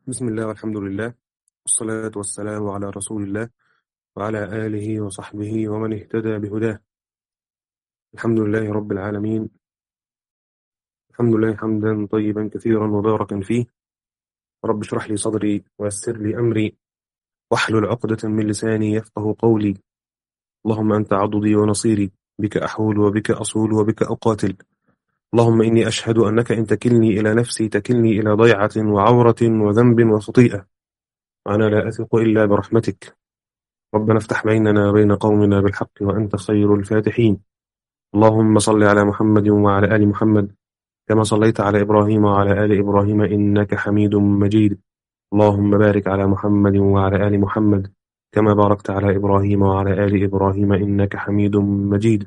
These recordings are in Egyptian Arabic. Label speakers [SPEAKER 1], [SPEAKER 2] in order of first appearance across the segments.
[SPEAKER 1] بسم الله والحمد لله والصلاة والسلام على رسول الله وعلى آله وصحبه ومن اهتدى بهداه الحمد لله رب العالمين الحمد لله حمدا طيبا كثيرا مباركا فيه رب اشرح لي صدري ويسر لي أمري واحلل عقدة من لساني يفقه قولي اللهم أنت عضدي ونصيري بك أحول وبك أصول وبك أقاتل اللهم إني أشهد أنك إن تكلني إلى نفسي تكلني إلى ضيعة وعورة وذنب وخطيئة وأنا لا أثق إلا برحمتك ربنا افتح بيننا وبين قومنا بالحق وأنت خير الفاتحين اللهم صل على محمد وعلى آل محمد كما صليت على إبراهيم وعلى آل إبراهيم إنك حميد مجيد اللهم بارك على محمد وعلى آل محمد كما باركت على إبراهيم وعلى آل إبراهيم إنك حميد مجيد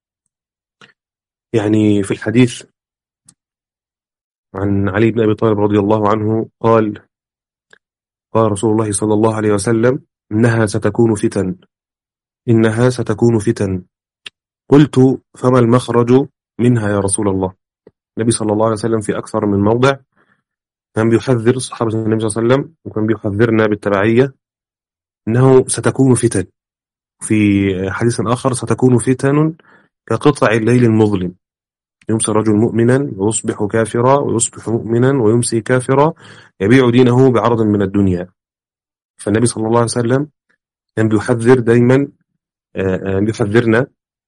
[SPEAKER 1] يعني في الحديث عن علي بن أبي طالب رضي الله عنه قال قال رسول الله صلى الله عليه وسلم إنها ستكون فتن إنها ستكون فتن قلت فما المخرج منها يا رسول الله النبي صلى الله عليه وسلم في أكثر من موضع كان بيحذر صحابة النبي صلى الله عليه وسلم وكان بيحذرنا بالتبعية أنه ستكون فتن في حديث آخر ستكون فتن كقطع الليل المظلم يمسي الرجل مؤمنا ويصبح كافرا ويصبح مؤمنا ويمسي كافرا يبيع دينه بعرض من الدنيا فالنبي صلى الله عليه وسلم كان بيحذر دايما بيحذرنا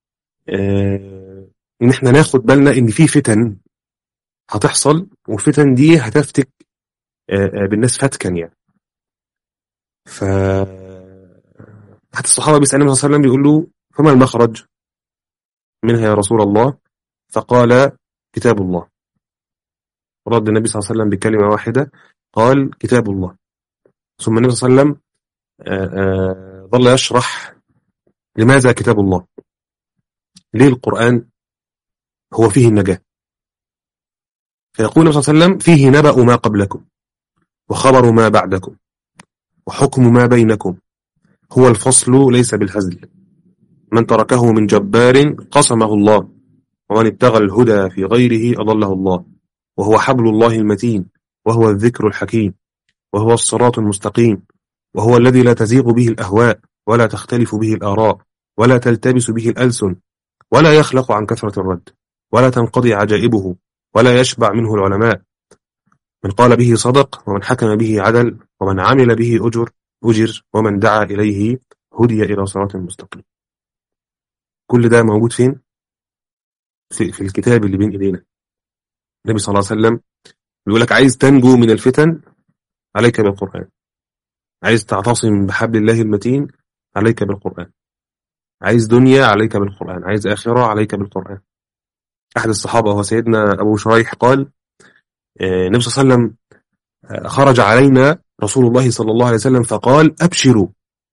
[SPEAKER 1] ان احنا ناخد بالنا ان في فتن هتحصل والفتن دي هتفتك بالناس فتكا يعني ف حتى الصحابه بيسال النبي صلى الله عليه وسلم بيقول له فما المخرج منها يا رسول الله فقال كتاب الله رد النبي صلى الله عليه وسلم بكلمة واحدة قال كتاب الله ثم النبي صلى الله عليه وسلم ظل يشرح لماذا كتاب الله ليه القرآن هو فيه النجاة فيقول النبي صلى الله عليه وسلم فيه نبأ ما قبلكم وخبر ما بعدكم وحكم ما بينكم هو الفصل ليس بالهزل من تركه من جبار قسمه الله ومن ابتغى الهدى في غيره أضله الله وهو حبل الله المتين وهو الذكر الحكيم وهو الصراط المستقيم وهو الذي لا تزيغ به الأهواء ولا تختلف به الآراء ولا تلتبس به الألسن ولا يخلق عن كثرة الرد ولا تنقضي عجائبه ولا يشبع منه العلماء من قال به صدق ومن حكم به عدل ومن عمل به أجر أجر ومن دعا إليه هدي إلى صراط مستقيم كل ده موجود فين؟ في, في الكتاب اللي بين ايدينا النبي صلى الله عليه وسلم بيقول لك عايز تنجو من الفتن عليك بالقرآن عايز تعتصم بحبل الله المتين عليك بالقرآن عايز دنيا عليك بالقرآن عايز آخرة عليك بالقرآن أحد الصحابة هو سيدنا أبو شريح قال النبي صلى الله عليه وسلم خرج علينا رسول الله صلى الله عليه وسلم فقال أبشروا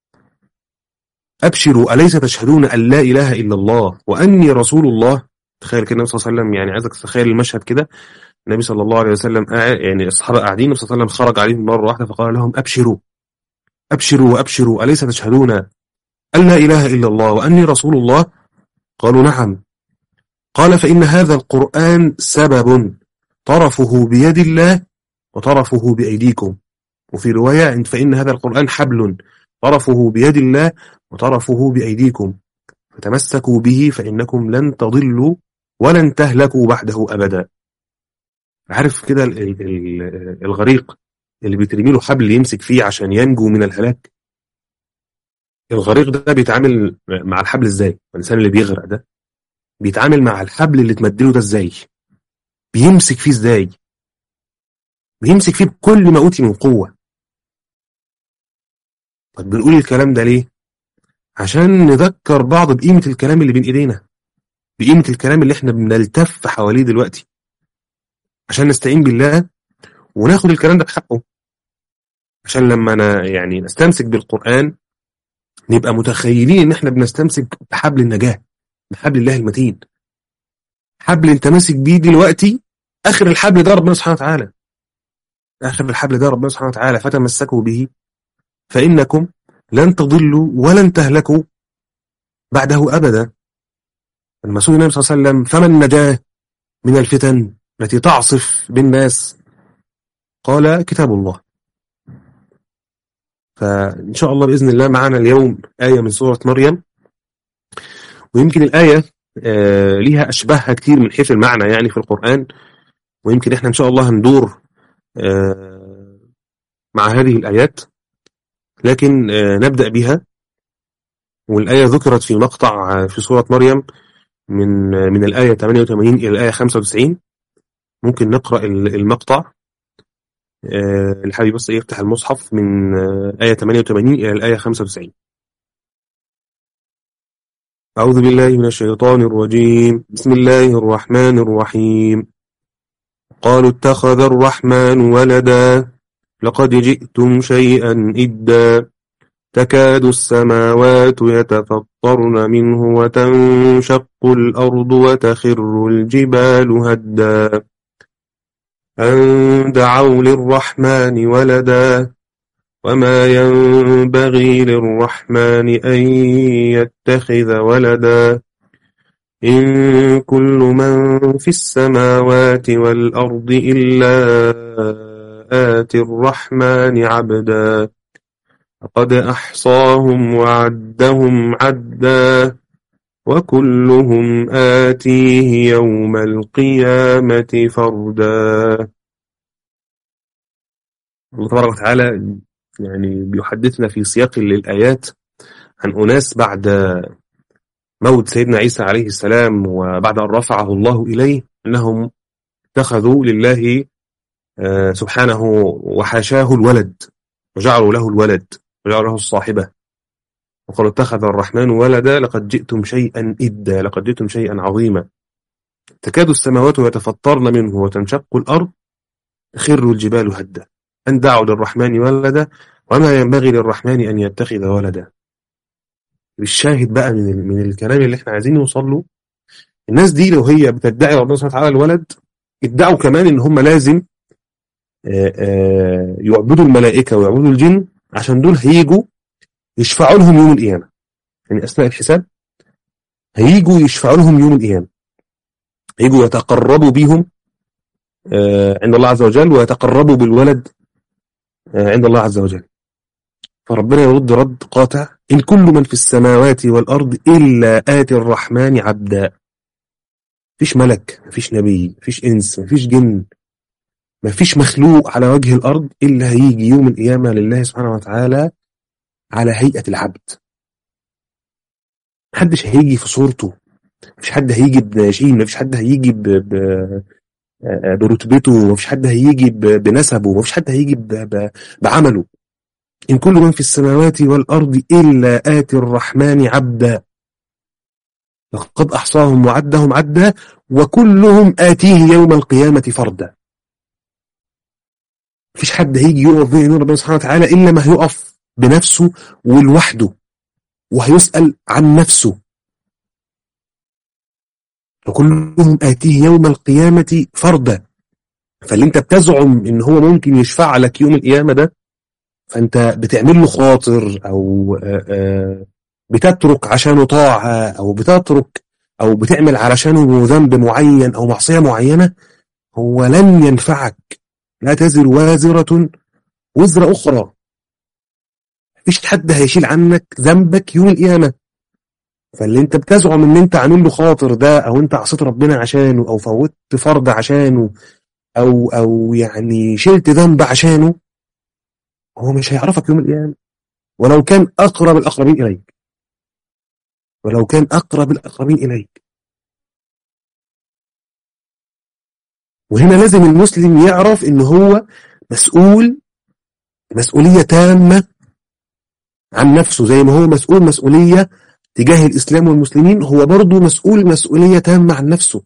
[SPEAKER 1] أبشروا أليس تشهدون أن لا إله إلا الله وأني رسول الله تخيل كده النبي صلى الله عليه وسلم يعني عايزك تتخيل المشهد كده النبي صلى الله عليه وسلم قاعد يعني الصحابه قاعدين النبي صلى الله عليه وسلم خرج عليهم مره واحده فقال لهم ابشروا ابشروا وابشروا اليس تشهدون ان لا اله الا الله واني رسول الله قالوا نعم قال فان هذا القران سبب طرفه بيد الله وطرفه بايديكم وفي روايه فان هذا القران حبل طرفه بيد الله وطرفه بايديكم فتمسكوا به فانكم لن تضلوا ولن تهلكوا بعده أبدا عارف كده الغريق اللي بيترمي له حبل يمسك فيه عشان ينجو من الهلاك الغريق ده بيتعامل مع الحبل ازاي الانسان اللي بيغرق ده بيتعامل مع الحبل اللي اتمدله ده ازاي بيمسك فيه ازاي بيمسك فيه بكل ما اوتي من قوه طب بنقول الكلام ده ليه عشان نذكر بعض بقيمه الكلام اللي بين ايدينا بقيمة الكلام اللي احنا بنلتف حواليه دلوقتي عشان نستعين بالله وناخد الكلام ده بحقه عشان لما أنا يعني نستمسك بالقرآن نبقى متخيلين ان احنا بنستمسك بحبل النجاة بحبل الله المتين حبل انت ماسك بيه دلوقتي اخر الحبل ده ربنا سبحانه وتعالى اخر الحبل ده ربنا سبحانه وتعالى فتمسكوا به فانكم لن تضلوا ولن تهلكوا بعده ابدا المسؤول النبي صلى الله عليه وسلم فما النجاة من الفتن التي تعصف بالناس قال كتاب الله فإن شاء الله بإذن الله معنا اليوم آية من سورة مريم ويمكن الآية آه ليها أشباهها كتير من حيث المعنى يعني في القرآن ويمكن إحنا إن شاء الله هندور آه مع هذه الآيات لكن آه نبدأ بها والآية ذكرت في مقطع في سورة مريم من من الآية 88 إلى الآية 95 ممكن نقرأ المقطع الحبيب بس يفتح المصحف من آية 88 إلى الآية 95 أعوذ بالله من الشيطان الرجيم بسم الله الرحمن الرحيم قالوا اتخذ الرحمن ولدا لقد جئتم شيئا إدا تكاد السماوات يتفطرن منه وتنشق الأرض وتخر الجبال هدا أن دعوا للرحمن ولدا وما ينبغي للرحمن أن يتخذ ولدا إن كل من في السماوات والأرض إلا آتي الرحمن عبدا لقد أحصاهم وعدهم عدا وكلهم آتيه يوم القيامة فردا الله تبارك وتعالى يعني بيحدثنا في سياق للآيات عن أناس بعد موت سيدنا عيسى عليه السلام وبعد أن رفعه الله إليه أنهم اتخذوا لله سبحانه وحاشاه الولد وجعلوا له الولد وجعلوا له الصاحبة وقالوا اتخذ الرحمن ولدا لقد جئتم شيئا إدا لقد جئتم شيئا عظيما تكاد السماوات يتفطرن منه وتنشق الأرض تخر الجبال هدا أن دعوا للرحمن ولدا وما ينبغي للرحمن أن يتخذ ولدا الشاهد بقى من, من الكلام اللي احنا عايزين نوصل له الناس دي لو هي بتدعي ربنا سبحانه وتعالى الولد ادعوا كمان ان هم لازم آآ آآ يعبدوا الملائكة ويعبدوا الجن عشان دول هيجوا يشفعوا لهم يوم القيامة يعني أثناء الحساب هيجوا يشفعوا لهم يوم القيامة هيجوا يتقربوا بيهم عند الله عز وجل ويتقربوا بالولد عند الله عز وجل فربنا يرد رد قاطع إن كل من في السماوات والأرض إلا آتي الرحمن عبدا مفيش ملك مفيش نبي مفيش إنس مفيش جن مفيش مخلوق على وجه الأرض إلا هيجي يوم القيامة لله سبحانه وتعالى على هيئة العبد محدش هيجي في صورته مفيش حد هيجي بناشئين مفيش حد هيجي ب... ب... برتبته مفيش حد هيجي ب... بنسبه مفيش حد هيجي ب... ب... بعمله إن كل من في السماوات والأرض إلا آتي الرحمن عبدا لقد أحصاهم وعدهم عدا وكلهم آتيه يوم القيامة فردا مفيش حد هيجي يقف بين ربنا سبحانه وتعالى إلا ما هيقف بنفسه ولوحده وهيسأل عن نفسه وكلهم آتيه يوم القيامة فردا فاللي انت بتزعم ان هو ممكن يشفع لك يوم القيامة ده فانت بتعمل له خاطر او بتترك عشانه طاعة او بتترك او بتعمل علشانه ذنب معين او معصية معينة هو لن ينفعك لا تزر وازرة وزر أخرى مفيش حد هيشيل عنك ذنبك يوم القيامة فاللي انت بتزعم ان انت عامل له خاطر ده او انت عصيت ربنا عشانه او فوتت فرض عشانه او او يعني شلت ذنب عشانه هو مش هيعرفك يوم القيامة ولو كان اقرب الاقربين اليك ولو كان اقرب الاقربين اليك وهنا لازم المسلم يعرف ان هو مسؤول مسؤولية تامة عن نفسه زي ما هو مسؤول مسؤولية تجاه الإسلام والمسلمين هو برضه مسؤول مسؤولية تامة عن نفسه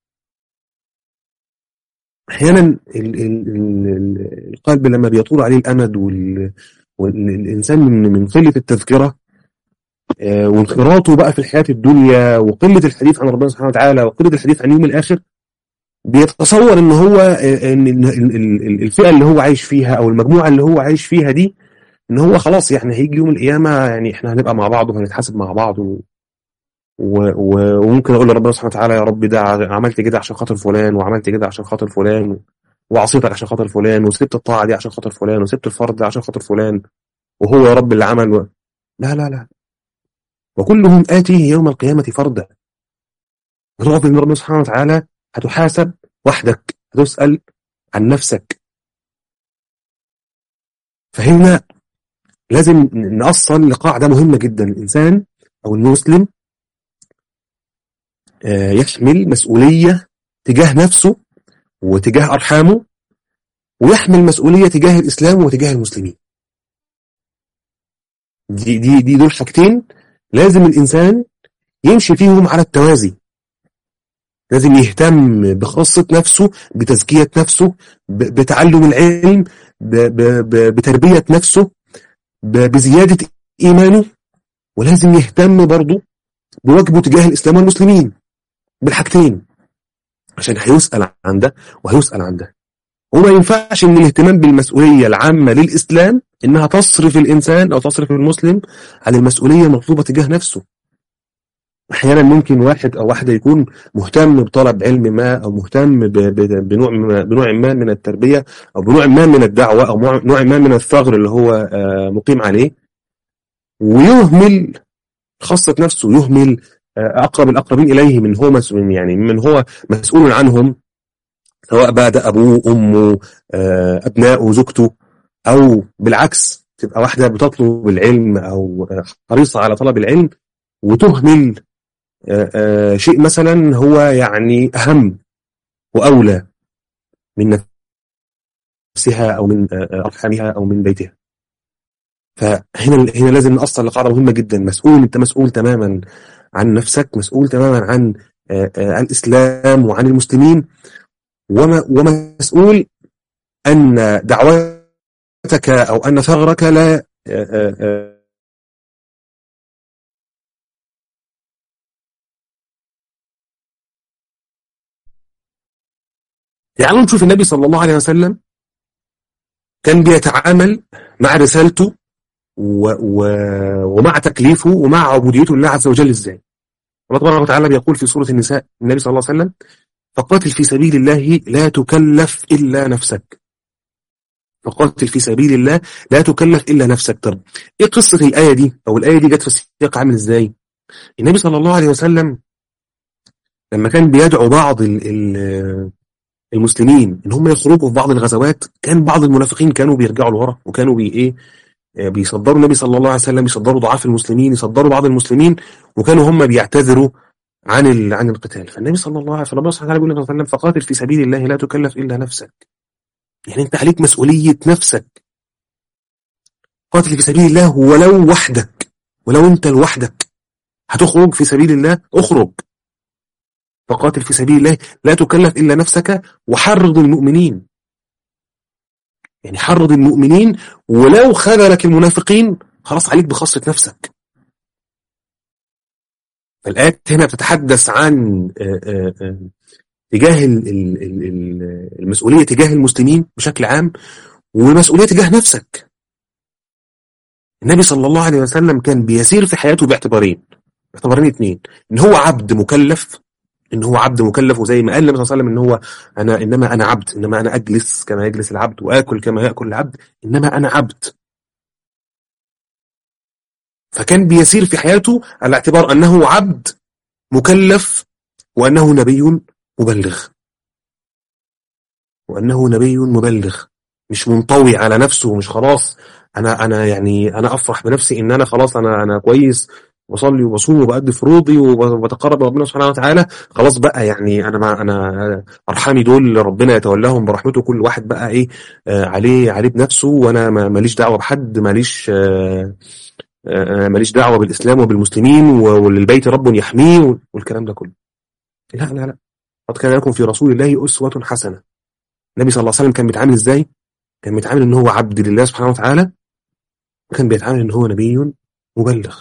[SPEAKER 1] أحيانا القلب لما بيطول عليه الأمد والإنسان من من قلة التذكرة وانخراطه بقى في الحياة الدنيا وقلة الحديث عن ربنا سبحانه وتعالى وقلة الحديث عن يوم الآخر بيتصور ان هو ان الفئة اللي هو عايش فيها او المجموعة اللي هو عايش فيها دي ان هو خلاص يعني هيجي يوم القيامة يعني احنا هنبقى مع بعض وهنتحاسب مع بعض و... و... و... وممكن اقول لربنا سبحانه وتعالى يا رب ده عملت كده عشان خاطر فلان وعملت كده عشان خاطر فلان وعصيتك عشان خاطر فلان وسبت الطاعة دي عشان خاطر فلان وسبت الفرض ده عشان خاطر فلان وهو يا رب اللي عمل و... لا لا لا وكلهم آتيه يوم القيامة فردا هتقف بين ربنا سبحانه وتعالى هتحاسب وحدك هتسأل عن نفسك فهنا لازم نأصل لقاعدة مهمة جدا الإنسان أو المسلم يحمل مسؤولية تجاه نفسه وتجاه أرحامه ويحمل مسؤولية تجاه الإسلام وتجاه المسلمين دي, دي, دي دول حاجتين لازم الإنسان يمشي فيهم على التوازي لازم يهتم بخاصة نفسه بتزكية نفسه بتعلم العلم بتربية نفسه بزيادة إيمانه ولازم يهتم برضه بواجبه تجاه الإسلام والمسلمين بالحاجتين عشان هيسأل عن ده وهيسأل عن ده وما ينفعش ان الاهتمام بالمسؤولية العامة للإسلام انها تصرف الإنسان أو تصرف المسلم عن المسؤولية المطلوبة تجاه نفسه احيانا ممكن واحد او واحده يكون مهتم بطلب علم ما او مهتم بنوع بنوع ما من التربيه او بنوع ما من الدعوه او نوع ما من الثغر اللي هو مقيم عليه ويهمل خاصه نفسه يهمل اقرب الاقربين اليه من هو مسؤول يعني من هو مسؤول عنهم سواء بقى ده ابوه امه ابنائه زوجته او بالعكس تبقى واحده بتطلب العلم او حريصه على طلب العلم وتهمل آآ آآ شيء مثلا هو يعني أهم وأولى من نفسها أو من أرحامها أو من بيتها فهنا هنا لازم نأصل لقاعدة مهمة جدا مسؤول أنت مسؤول تماما عن نفسك مسؤول تماما عن آآ الإسلام وعن المسلمين وما ومسؤول أن دعوتك أو أن ثغرك لا يعني نشوف النبي صلى الله عليه وسلم كان بيتعامل مع رسالته و و ومع تكليفه ومع عبوديته لله عز وجل ازاي الله تبارك وتعالى بيقول في سورة النساء النبي صلى الله عليه وسلم فقاتل في سبيل الله لا تكلف إلا نفسك فقاتل في سبيل الله لا تكلف إلا نفسك طب إيه قصة الآية دي أو الآية دي جت في السياق عامل إزاي النبي صلى الله عليه وسلم لما كان بيدعو بعض ال ال المسلمين ان هم يخرجوا في بعض الغزوات كان بعض المنافقين كانوا بيرجعوا لورا وكانوا بي ايه بيصدروا النبي صلى الله عليه وسلم يصدروا ضعاف المسلمين يصدروا بعض المسلمين وكانوا هم بيعتذروا عن ال... عن القتال فالنبي صلى الله عليه وسلم الله سبحانه وتعالى بيقول فقاتل في سبيل الله لا تكلف الا نفسك يعني انت عليك مسؤوليه نفسك قاتل في سبيل الله ولو وحدك ولو انت لوحدك هتخرج في سبيل الله اخرج فقاتل في سبيل الله لا تكلف إلا نفسك وحرض المؤمنين يعني حرض المؤمنين ولو خذلك المنافقين خلاص عليك بخاصة نفسك فالآيات هنا بتتحدث عن تجاه المسؤولية تجاه المسلمين بشكل عام ومسؤولية تجاه نفسك النبي صلى الله عليه وسلم كان بيسير في حياته باعتبارين باعتبارين اثنين ان هو عبد مكلف ان هو عبد مكلف وزي ما قال النبي صلى الله عليه وسلم ان هو انا انما انا عبد انما انا اجلس كما يجلس العبد واكل كما ياكل العبد انما انا عبد فكان بيسير في حياته على اعتبار انه عبد مكلف وانه نبي مبلغ وانه نبي مبلغ مش منطوي على نفسه مش خلاص انا انا يعني انا افرح بنفسي ان انا خلاص انا انا كويس بصلي وبصوم وبأدي فروضي وبتقرب لربنا سبحانه وتعالى خلاص بقى يعني انا ما انا ارحامي دول ربنا يتولاهم برحمته كل واحد بقى ايه آه عليه عليه بنفسه وانا ماليش دعوه بحد ماليش آه آه ماليش دعوه بالاسلام وبالمسلمين وللبيت رب يحميه والكلام ده كله لا لا لا قد كان لكم في رسول الله اسوه حسنه النبي صلى الله عليه وسلم كان بيتعامل ازاي كان بيتعامل ان هو عبد لله سبحانه وتعالى وكان بيتعامل ان هو نبي مبلغ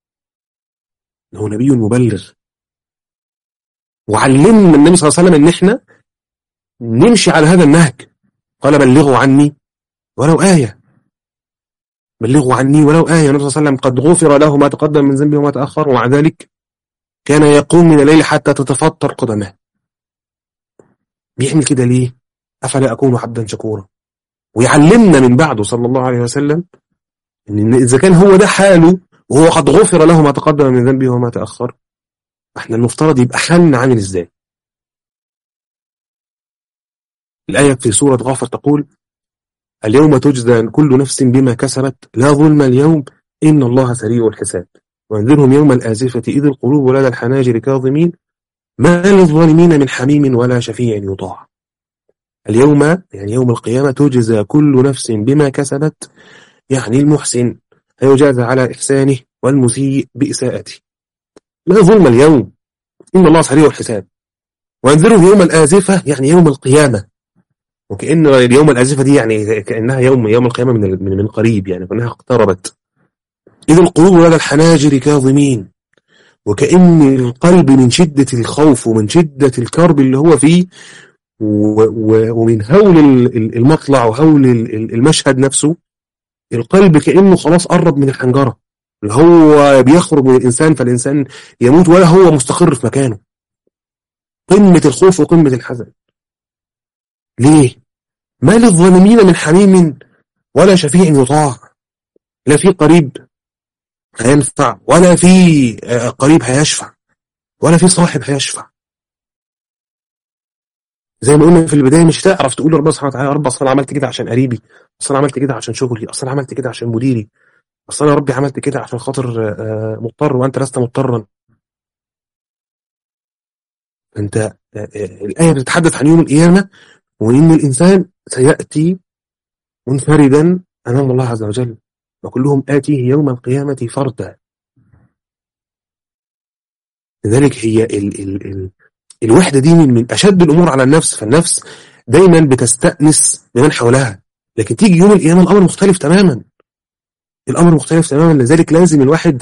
[SPEAKER 1] هو نبي مبلغ وعلمنا النبي صلى الله عليه وسلم ان احنا نمشي على هذا النهج قال بلغوا عني ولو آية بلغوا عني ولو آية النبي صلى الله عليه وسلم قد غفر له ما تقدم من ذنبه وما تأخر ومع ذلك كان يقوم من الليل حتى تتفطر قدمه بيعمل كده ليه أفلا أكون عبدا شكورا ويعلمنا من بعده صلى الله عليه وسلم إن إذا كان هو ده حاله وهو قد غفر له ما تقدم من ذنبه وما تأخر احنا المفترض يبقى حالنا عامل ازاي الآية في سورة غافر تقول اليوم تجزى كل نفس بما كسبت لا ظلم اليوم إن الله سريع الحساب وانذرهم يوم الآزفة إذ القلوب لدى الحناجر كاظمين ما للظالمين من حميم ولا شفيع يطاع اليوم يعني يوم القيامة تجزى كل نفس بما كسبت يعني المحسن فيجازى على إحسانه والمسيء بإساءته لا ظلم اليوم إن الله سريع الحساب وانذرهم يوم الآزفة يعني يوم القيامة وكأن اليوم الآزفة دي يعني كأنها يوم يوم القيامة من من من قريب يعني كأنها اقتربت إذ القلوب لدى الحناجر كاظمين وكأن القلب من شدة الخوف ومن شدة الكرب اللي هو فيه ومن هول المطلع وهول المشهد نفسه القلب كأنه خلاص قرب من الحنجرة اللي هو بيخرج من الإنسان فالإنسان يموت ولا هو مستقر في مكانه قمة الخوف وقمة الحزن ليه؟ ما للظالمين من حميم ولا شفيع يطاع لا في قريب هينفع ولا في قريب هيشفع ولا في صاحب هيشفع زي ما قلنا في البدايه مش هتعرف تقول لربنا سبحانه وتعالى يا رب اصل انا عملت كده عشان قريبي اصل انا عملت كده عشان شغلي اصل انا عملت كده عشان مديري اصل انا يا ربي عملت كده عشان خاطر مضطر وانت لست مضطرا انت الايه بتتحدث عن يوم القيامه وان الانسان سياتي منفردا امام الله عز وجل وكلهم آتيه يوم القيامة فردا لذلك هي ال ال ال الوحدة دي من, من أشد الأمور على النفس فالنفس دايما بتستأنس بمن حولها لكن تيجي يوم القيامة الأمر مختلف تماما الأمر مختلف تماما لذلك لازم الواحد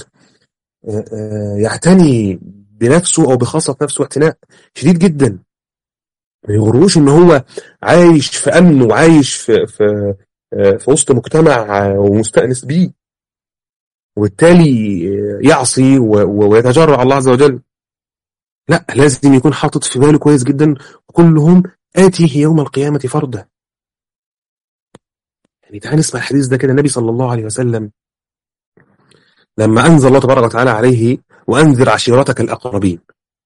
[SPEAKER 1] يعتني بنفسه أو بخاصة نفسه اعتناء شديد جدا ما يغروش ان هو عايش في امن وعايش في, في في وسط مجتمع ومستأنس بيه وبالتالي يعصي ويتجرع على الله عز وجل لا لازم يكون حاطط في باله كويس جدا كلهم آتيه يوم القيامة فردا يعني تعال نسمع الحديث ده كده النبي صلى الله عليه وسلم لما أنزل الله تبارك وتعالى عليه وأنذر عشيرتك الأقربين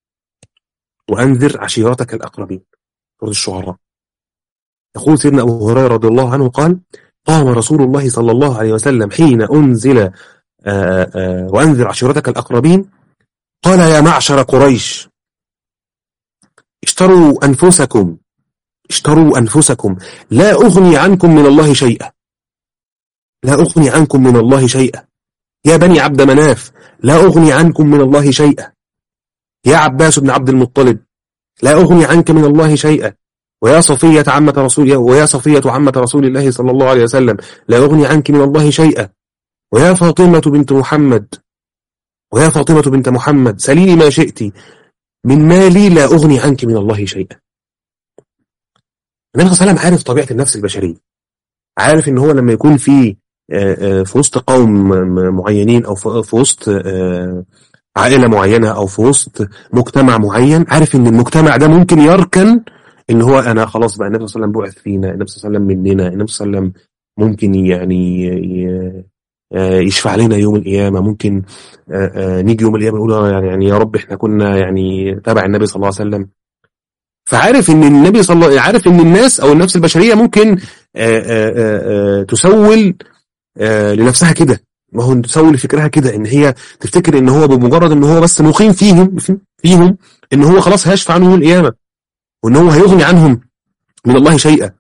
[SPEAKER 1] وأنذر عشيرتك الأقربين سورة الشعراء يقول سيدنا أبو هريرة رضي الله عنه قال قام رسول الله صلى الله عليه وسلم حين أنزل آآ آآ وأنذر عشيرتك الأقربين قال يا معشر قريش اشتروا أنفسكم اشتروا أنفسكم لا أغني عنكم من الله شيئا لا أغني عنكم من الله شيئا يا بني عبد مناف لا أغني عنكم من الله شيئا يا عباس بن عبد المطلب لا أغني عنك من الله شيئا ويا صفية عمة رسول ويا صفية عمة رسول الله صلى الله عليه وسلم لا أغني عنك من الله شيئا ويا فاطمة بنت محمد ويا فاطمة بنت محمد سليني ما شئت من مالي لا أغني عنك من الله شيئا النبي صلى الله عليه وسلم عارف طبيعة النفس البشرية عارف ان هو لما يكون في في وسط قوم معينين او في وسط عائلة معينة او في وسط مجتمع معين عارف ان المجتمع ده ممكن يركن ان هو انا خلاص بقى النبي صلى الله عليه وسلم بعث فينا النبي صلى الله عليه وسلم مننا النبي صلى الله عليه وسلم ممكن يعني يشفع لنا يوم القيامة ممكن نيجي يوم القيامة نقول يعني يا رب احنا كنا يعني تابع النبي صلى الله عليه وسلم فعارف ان النبي صلى الله عارف ان الناس او النفس البشرية ممكن تسول لنفسها كده ما هو تسول لفكرها كده ان هي تفتكر ان هو بمجرد ان هو بس مقيم فيهم فيهم ان هو خلاص هيشفع عنهم يوم القيامة وان هو هيغني عنهم من الله شيئا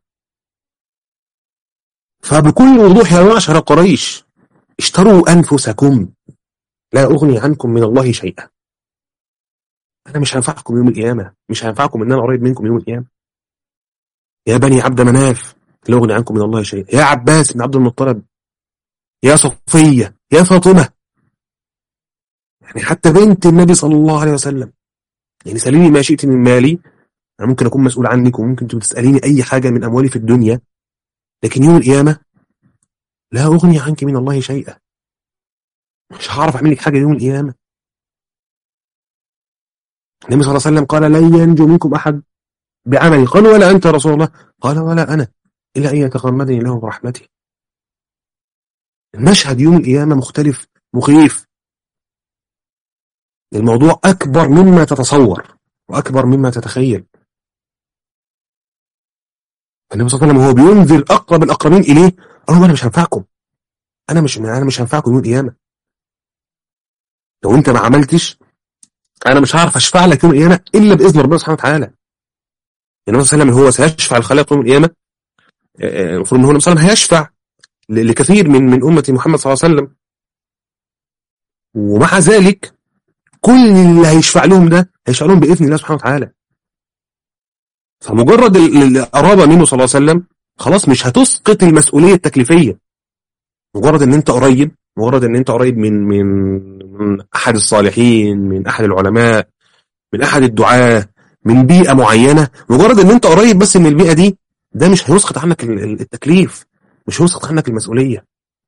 [SPEAKER 1] فبكل وضوح يا معشر قريش اشتروا أنفسكم لا أغني عنكم من الله شيئا أنا مش هنفعكم يوم القيامة مش هنفعكم إن أنا قريب منكم يوم القيامة يا بني عبد مناف لا أغني عنكم من الله شيئا يا عباس بن عبد المطلب يا صفية يا فاطمة يعني حتى بنت النبي صلى الله عليه وسلم يعني سليني ما شئت من مالي أنا ممكن أكون مسؤول عنك وممكن تسأليني أي حاجة من أموالي في الدنيا لكن يوم القيامة لا أغني عنك من الله شيئا مش هعرف أعمل لك حاجة يوم القيامة النبي صلى الله عليه وسلم قال لن ينجو منكم أحد بعملي قال ولا أنت رسول الله قال ولا أنا إلا أن يتغمدني له برحمته المشهد يوم القيامة مختلف مخيف الموضوع أكبر مما تتصور وأكبر مما تتخيل النبي صلى الله عليه وسلم هو بينذر أقرب الأقربين إليه قال لهم أنا مش هنفعكم أنا مش أنا مش هنفعكم يوم القيامة لو أنت ما عملتش أنا مش هعرف أشفع لك يوم القيامة إلا بإذن ربنا سبحانه وتعالى النبي صلى الله عليه وسلم هو سيشفع الخلائق يوم القيامة المفروض ان هو النبي هيشفع لكثير من من امه محمد صلى الله عليه وسلم ومع ذلك كل اللي هيشفع لهم ده هيشفع لهم باذن الله سبحانه وتعالى فمجرد القرابه منه صلى الله عليه وسلم خلاص مش هتسقط المسؤوليه التكليفيه مجرد ان انت قريب مجرد ان انت قريب من من من احد الصالحين من احد العلماء من احد الدعاه من بيئه معينه مجرد ان انت قريب بس من البيئه دي ده مش هيسقط عنك التكليف مش هيسقط عنك المسؤوليه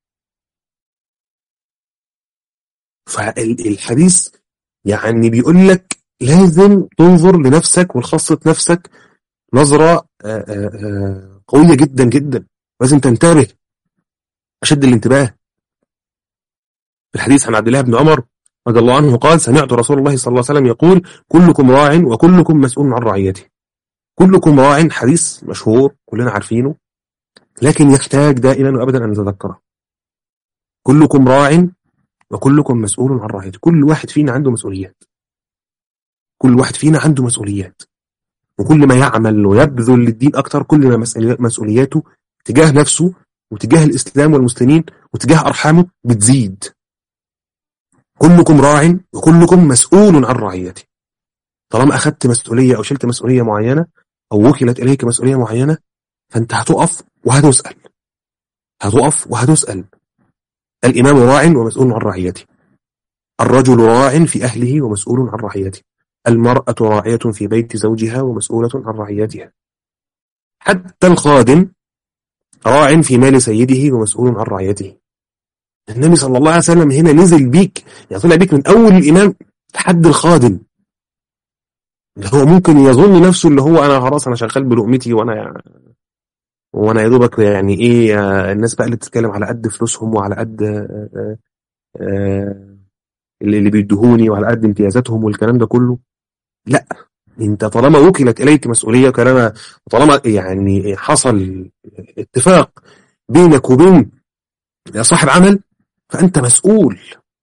[SPEAKER 1] فالحديث يعني بيقول لك لازم تنظر لنفسك ولخاصة نفسك نظرة قوية جدا جدا لازم تنتبه أشد الانتباه في الحديث عن عبد الله بن عمر رضي الله عنه قال سمعت رسول الله صلى الله عليه وسلم يقول كلكم راع وكلكم مسؤول عن رعيته كلكم راع حديث مشهور كلنا عارفينه لكن يحتاج دائما وابدا ان نتذكره كلكم راع وكلكم مسؤول عن رعيته كل واحد فينا عنده مسؤوليات كل واحد فينا عنده مسؤوليات وكل ما يعمل ويبذل للدين اكتر كل ما مسؤولياته تجاه نفسه وتجاه الاسلام والمسلمين وتجاه ارحامه بتزيد كلكم راع وكلكم مسؤول عن رعيته طالما اخذت مسؤوليه او شلت مسؤوليه معينه او وكلت اليك مسؤوليه معينه فانت هتقف وهتسال هتقف وهتسال الامام راع ومسؤول عن رعيته الرجل راع في اهله ومسؤول عن رعيته المراه راعيه في بيت زوجها ومسؤوله عن رعيتها حتى الخادم راع في مال سيده ومسؤول عن رعيته النبي صلى الله عليه وسلم هنا نزل بيك يعني طلع بيك من اول الامام لحد الخادم اللي هو ممكن يظن نفسه اللي هو انا خلاص انا شغال بلقمتي وانا يعني وانا يا دوبك يعني ايه الناس بقى اللي بتتكلم على قد فلوسهم وعلى قد آآ آآ اللي بيدهوني وعلى قد امتيازاتهم والكلام ده كله لا انت طالما وكلت اليك مسؤوليه طالما طالما يعني حصل اتفاق بينك وبين صاحب عمل فانت مسؤول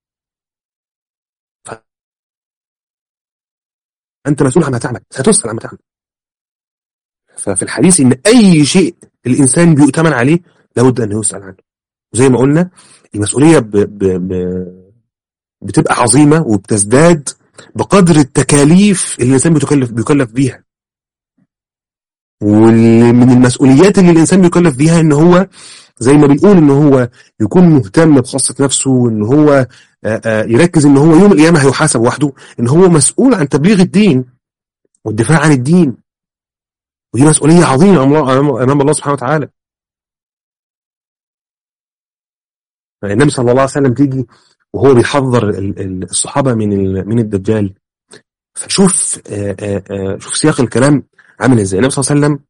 [SPEAKER 1] أنت مسؤول عما تعمل ستسأل عما تعمل ففي الحديث إن أي شيء الإنسان بيؤتمن عليه لابد أن يسأل عنه زي ما قلنا المسؤولية ب ب ب بتبقى عظيمة وبتزداد بقدر التكاليف اللي الإنسان بيكلف بيكلف بيها ومن المسؤوليات اللي الإنسان بيكلف بيها إن هو زي ما بنقول إن هو يكون مهتم بخاصة نفسه وإن هو يركز إن هو يوم القيامة هيحاسب وحده إن هو مسؤول عن تبليغ الدين والدفاع عن الدين ودي مسؤولية عظيمة أمام الله سبحانه وتعالى النبي صلى الله عليه وسلم تيجي وهو بيحذر الصحابة من من الدجال فشوف آآ آآ شوف سياق الكلام عامل ازاي النبي صلى الله عليه وسلم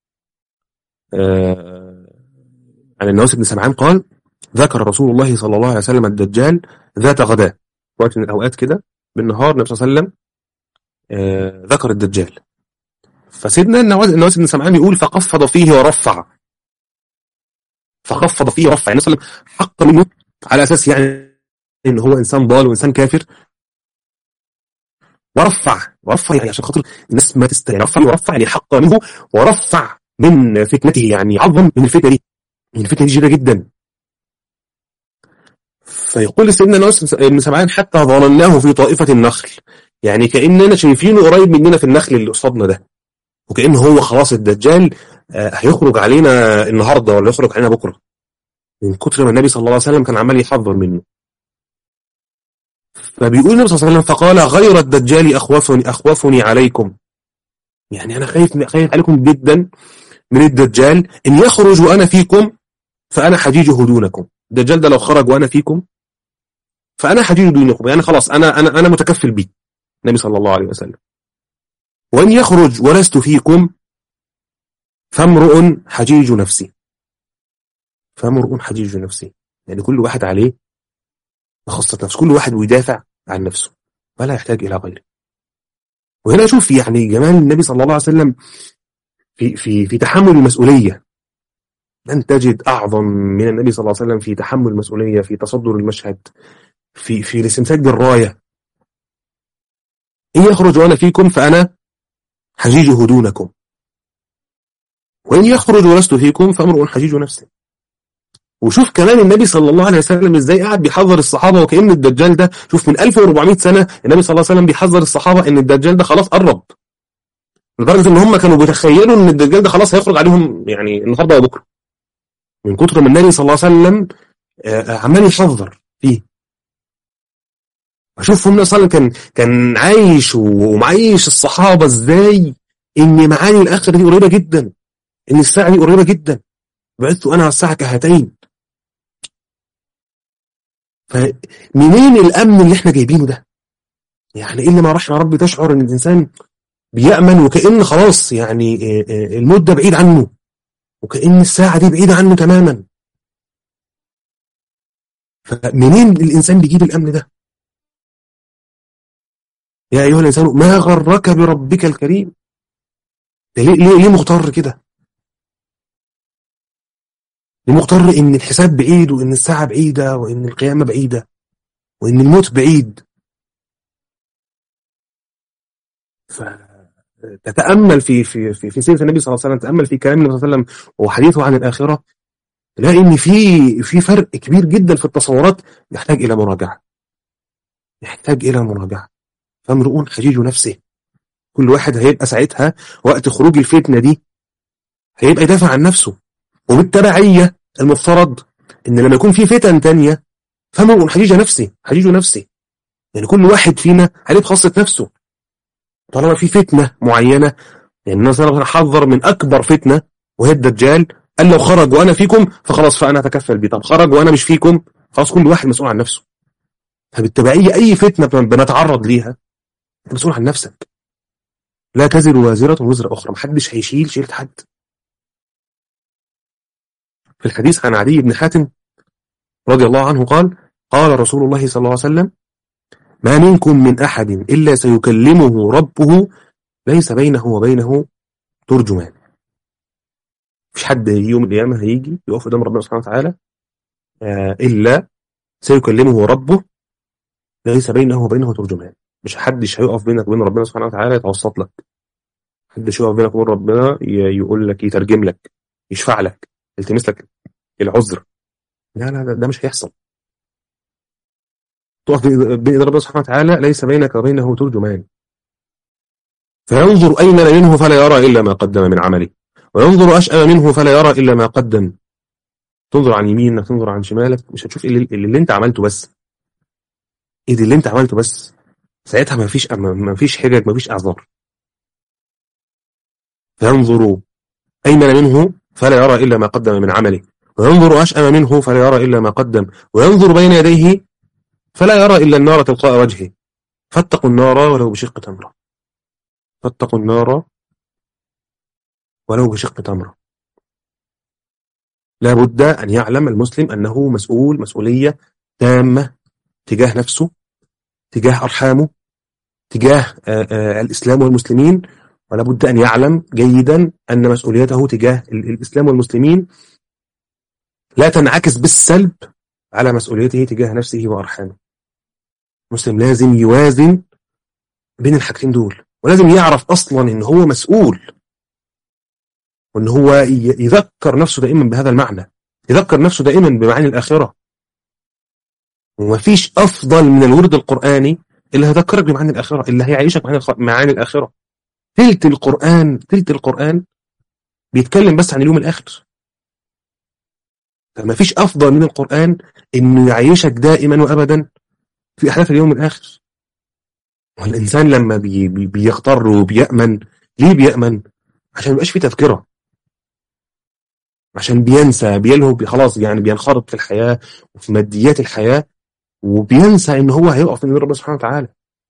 [SPEAKER 1] عن النواس بن سمعان قال ذكر رسول الله صلى الله عليه وسلم الدجال ذات غداء وقت من الاوقات كده بالنهار النبي صلى الله عليه وسلم ذكر الدجال فسيدنا النواس بن سمعان يقول فقفض فيه ورفع فخفض فيه ورفع يعني صلى الله عليه وسلم حق منه على اساس يعني ان هو انسان ضال وانسان كافر ورفع ورفع يعني عشان خاطر الناس ما تست يعني رفع ورفع يعني حق منه ورفع من فتنته يعني عظم من الفتنه دي من الفتنه دي جدا جدا فيقول سيدنا نواس بن سمعان حتى ظنناه في طائفه النخل يعني كاننا شايفينه قريب مننا في النخل اللي قصادنا ده وكأن هو خلاص الدجال هيخرج علينا النهارده ولا يخرج علينا بكره من كتر ما النبي صلى الله عليه وسلم كان عمال يحذر منه فبيقول النبي صلى الله عليه وسلم فقال غير الدجال اخوفني اخوفني عليكم يعني انا خايف خايف عليكم جدا من الدجال ان يخرج وانا فيكم فانا حجيجه دونكم الدجال ده لو خرج وانا فيكم فانا حجيجه دونكم يعني خلاص انا انا انا متكفل بيه النبي صلى الله عليه وسلم وان يخرج ولست فيكم فامرؤ حجيج نفسي فامرؤ حجيج نفسي يعني كل واحد عليه خاصة نفسه كل واحد بيدافع عن نفسه ولا يحتاج إلى غيره وهنا شوف يعني جمال النبي صلى الله عليه وسلم في في في تحمل المسؤولية لن تجد أعظم من النبي صلى الله عليه وسلم في تحمل المسؤولية في تصدر المشهد في في الاستمساك بالراية إن يخرج وأنا فيكم فأنا حجيجه دونكم وإن يخرج ولست فيكم فأمر حجيج نفسه وشوف كمان النبي صلى الله عليه وسلم ازاي قاعد بيحذر الصحابه وكأن الدجال ده شوف من 1400 سنه النبي صلى الله عليه وسلم بيحذر الصحابه ان الدجال ده خلاص قرب لدرجه ان هم كانوا بيتخيلوا ان الدجال ده خلاص هيخرج عليهم يعني النهارده وبكره من كتر ما النبي صلى الله عليه وسلم عمال يحذر فيه اشوف النبي صلى الله عليه وسلم كان كان عايش ومعيش الصحابه ازاي ان معاني الاخره دي قريبه جدا ان الساعه دي قريبه جدا بعثت انا على الساعه كهاتين فمنين الامن اللي احنا جايبينه ده يعني الا ما رحم ربي تشعر ان الانسان بيامن وكان خلاص يعني الموت ده بعيد عنه وكان الساعه دي بعيده عنه تماما فمنين الانسان بيجيب الامن ده يا ايها الانسان ما غرك بربك الكريم ده ليه ليه, ليه مغتر كده ليه مغتر ان الحساب بعيد وان الساعه بعيده وان القيامه بعيده وان الموت بعيد فتتامل في في في, في سيره النبي صلى الله عليه وسلم تامل في كلام النبي صلى الله عليه وسلم وحديثه عن الاخره تلاقي ان في في فرق كبير جدا في التصورات يحتاج الى مراجعه يحتاج الى مراجعه فامرؤون حجيج نفسه كل واحد هيبقى ساعتها وقت خروج الفتنه دي هيبقى يدافع عن نفسه وبالتبعيه المفترض ان لما يكون في فتن تانية فامرؤون حجيج نفسه حجيج نفسه يعني كل واحد فينا عليه بخاصه نفسه طالما في فتنه معينه يعني النبي صلى الله عليه وسلم حذر من اكبر فتنه وهي الدجال قال لو خرج وانا فيكم فخلاص فانا اتكفل بيه طب خرج وانا مش فيكم خلاص كل واحد مسؤول عن نفسه فبالتبعيه اي فتنه بنتعرض ليها انت مسؤول عن نفسك لا تزر وازره وزر اخرى محدش هيشيل شيلة حد في الحديث عن عدي بن حاتم رضي الله عنه قال قال رسول الله صلى الله عليه وسلم ما منكم من أحد إلا سيكلمه ربه ليس بينه وبينه ترجمان مش حد يوم القيامة هيجي يقف قدام ربنا سبحانه وتعالى إلا سيكلمه ربه ليس بينه وبينه ترجمان مش حدش هيقف بينك وبين ربنا سبحانه وتعالى يتوسط لك حدش يقف بينك وبين ربنا يقول لك يترجم لك يشفع لك يلتمس لك العذر لا لا لا ده مش هيحصل تقف بين ربنا سبحانه وتعالى ليس بينك وبينه ترجمان فينظر أيمن منه فلا يرى إلا ما قدم من عمله وينظر أشأم منه فلا يرى إلا ما قدم تنظر عن يمينك تنظر عن شمالك مش هتشوف اللي, اللي انت عملته بس ايه دي اللي انت عملته بس ساعتها ما فيش ما فيش حجج ما فيش اعذار فينظر ايمن منه فلا يرى الا ما قدم من عمله وينظر اشأم منه فلا يرى الا ما قدم وينظر بين يديه فلا يرى الا النار تلقاء وجهه فاتقوا النار ولو بشق تمره فاتقوا النار ولو بشق تمره لا بد أن يعلم المسلم أنه مسؤول مسؤولية تامة تجاه نفسه تجاه أرحامه تجاه الإسلام والمسلمين ولا بد أن يعلم جيدا أن مسؤوليته تجاه الإسلام والمسلمين لا تنعكس بالسلب على مسؤوليته تجاه نفسه وأرحامه المسلم لازم يوازن بين الحاجتين دول ولازم يعرف أصلا أن هو مسؤول وأن هو يذكر نفسه دائما بهذا المعنى يذكر نفسه دائما بمعاني الآخرة ومفيش أفضل من الورد القرآني اللي هيذكرك بمعاني الآخرة اللي هيعيشك معاني الآخرة تلت القرآن تلت القرآن بيتكلم بس عن اليوم الآخر فما فيش أفضل من القرآن إنه يعيشك دائما وأبدا في أحداث اليوم الآخر والإنسان لما بي بي بيغتر وبيأمن ليه بيأمن؟ عشان ما يبقاش في تذكرة عشان بينسى بيلهب خلاص يعني بينخرط في الحياة وفي ماديات الحياة وبينسى ان هو هيقف من ربنا سبحانه وتعالى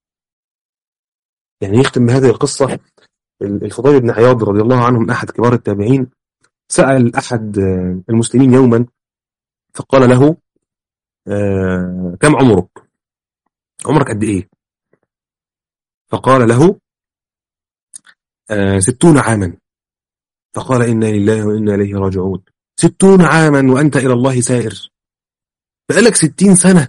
[SPEAKER 1] يعني يختم بهذه القصة الفضيل بن عياض رضي الله عنه من أحد كبار التابعين سأل أحد المسلمين يوما فقال له آه كم عمرك عمرك قد إيه فقال له آه ستون عاما فقال إنا لله وإنا إليه راجعون ستون عاما وأنت إلى الله سائر بقالك ستين سنة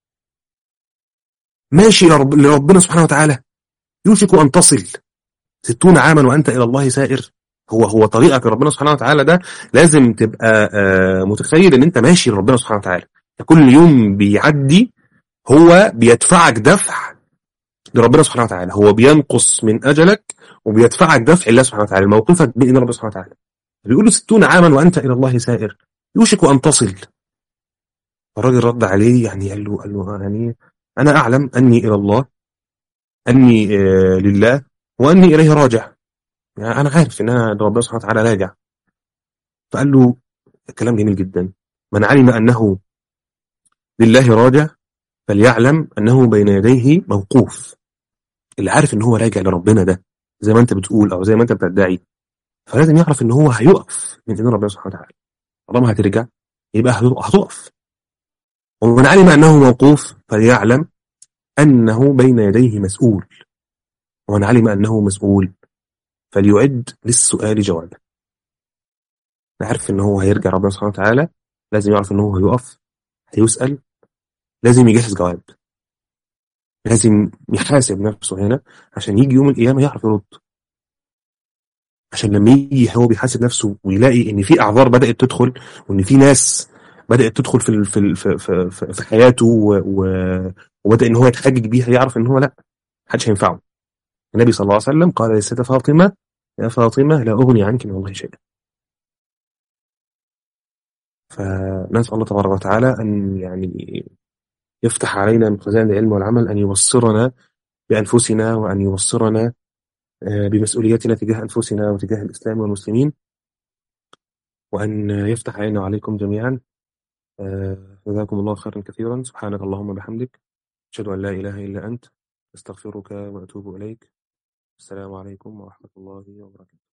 [SPEAKER 1] ماشي لرب لربنا سبحانه وتعالى يوشك أن تصل ستون عاما وأنت إلى الله سائر هو هو طريقك لربنا سبحانه وتعالى ده لازم تبقى آه متخيل ان انت ماشي لربنا سبحانه وتعالى كل يوم بيعدي هو بيدفعك دفع لربنا سبحانه وتعالى هو بينقص من اجلك وبيدفعك دفع الله سبحانه وتعالى موقفك بين ربنا سبحانه وتعالى بيقول له ستون عاما وانت الى الله سائر يوشك ان تصل الراجل رد عليه يعني قال له قال له يعني انا اعلم اني الى الله اني آه لله واني اليه راجع يعني انا عارف ان انا ربنا سبحانه وتعالى راجع فقال له كلام جميل جدا من علم انه لله راجع فليعلم انه بين يديه موقوف اللي عارف ان هو راجع لربنا ده زي ما انت بتقول او زي ما انت بتدعي فلازم يعرف ان هو هيقف من ايدين ربنا سبحانه وتعالى طالما هترجع يبقى هتقف ومن علم انه موقوف فليعلم انه بين يديه مسؤول ومن علم انه مسؤول فليعد للسؤال جوابا عارف ان هو هيرجع ربنا سبحانه وتعالى لازم يعرف ان هو هيقف هيسأل لازم يجهز جواب لازم يحاسب نفسه هنا عشان يجي يوم القيامة يعرف يرد عشان لما يجي هو بيحاسب نفسه ويلاقي ان في اعذار بدأت تدخل وان في ناس بدأت تدخل في في في في, في حياته وبدأ ان هو يتحجج بيها يعرف ان هو لا محدش هينفعه النبي صلى الله عليه وسلم قال للسيدة فاطمة يا فاطمة لا أغني عنك من الله شيئا فنسأل الله تبارك وتعالى أن يعني يفتح علينا من خزائن العلم والعمل أن يبصرنا بأنفسنا وأن يبصرنا بمسؤوليتنا تجاه أنفسنا وتجاه الإسلام والمسلمين وأن يفتح علينا وعليكم جميعا جزاكم الله خيرا كثيرا سبحانك اللهم بحمدك أشهد أن لا إله إلا أنت أستغفرك وأتوب إليك السلام عليكم ورحمة الله وبركاته